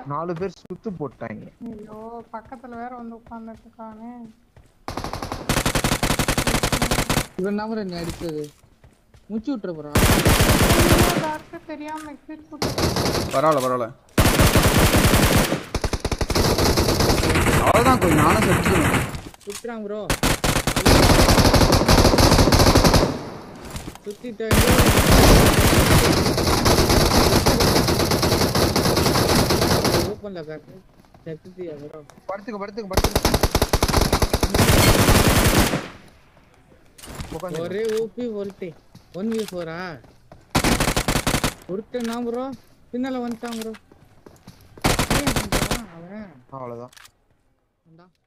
நாலு பேர் சுத்து போட்டாங்க ஐயோ பக்கத்துல வேற வந்து உட்கார்ந்துட்டு இருக்கானே இவன் நம்பர் நீ அடிச்சது முச்சு விட்டுற போறான் டாக்டர் தெரியாம எக்ஸிட் போட்டு பரவாயில்ல பரவாயில்ல அவ்வளோதான் கொஞ்சம் நானும் செத்துருவேன் சுத்துறான் ப்ரோ சுத்திட்டு ஓப்பன்ல காட்டு செத்துட்டியா ப்ரோ படுத்துக்க படுத்துக்க படுத்துக்க உட்காந்து ஒரே ஊப்பி ஒருத்தி ஒன் வி ஃபோரா ஒருத்தன் தான் ப்ரோ பின்னால வந்துட்டான் ப்ரோ அவன் அவ்வளவுதான் வந்தான்